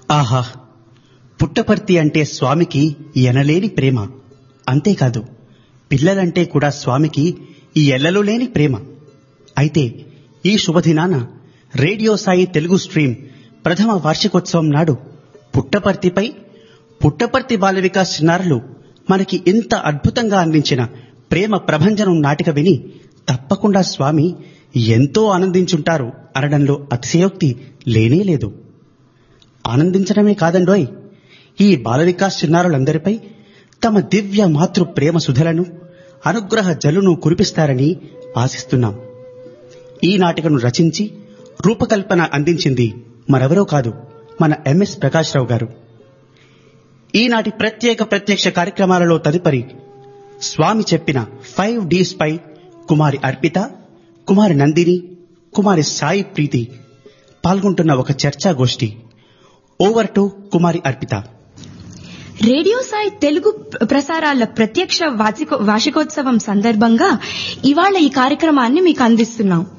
ఆహా పుట్టపర్తి అంటే స్వామికి ఎనలేని ప్రేమ అంతేకాదు పిల్లలంటే కూడా స్వామికి ఈ ఎల్లలు లేని ప్రేమ అయితే ఈ శుభదినాన రేడియో సాయి తెలుగు స్ట్రీమ్ ప్రథమ వార్షికోత్సవం నాడు పుట్టపర్తిపై పుట్టపర్తి బాల వికాస్ చిన్నారులు మనకి ఇంత అద్భుతంగా అందించిన ప్రేమ ప్రభంజనం నాటిక విని తప్పకుండా స్వామి ఎంతో ఆనందించుంటారు అనడంలో అతిశయోక్తి లేనే లేదు ఆనందించడమే కాదండోయ్ ఈ బాల వికాస్ చిన్నారులందరిపై తమ దివ్య మాతృ ప్రేమ సుధలను అనుగ్రహ జలును కురిపిస్తారని ఆశిస్తున్నాం ఈ నాటికను రచించి రూపకల్పన అందించింది మరెవరో కాదు మన ఎంఎస్ ప్రకాశ్రావు గారు ఈనాటి ప్రత్యేక ప్రత్యక్ష కార్యక్రమాలలో తదుపరి స్వామి చెప్పిన ఫైవ్ డీస్ పై కుమారి అర్పిత కుమారి నందిని కుమారి సాయి ప్రీతి పాల్గొంటున్న ఒక చర్చా గోష్ఠి ఓవర్ టు కుమారి అర్పిత రేడియో సాయి తెలుగు ప్రసారాల ప్రత్యక్ష వార్షికోత్సవం సందర్భంగా ఇవాళ ఈ కార్యక్రమాన్ని మీకు అందిస్తున్నాం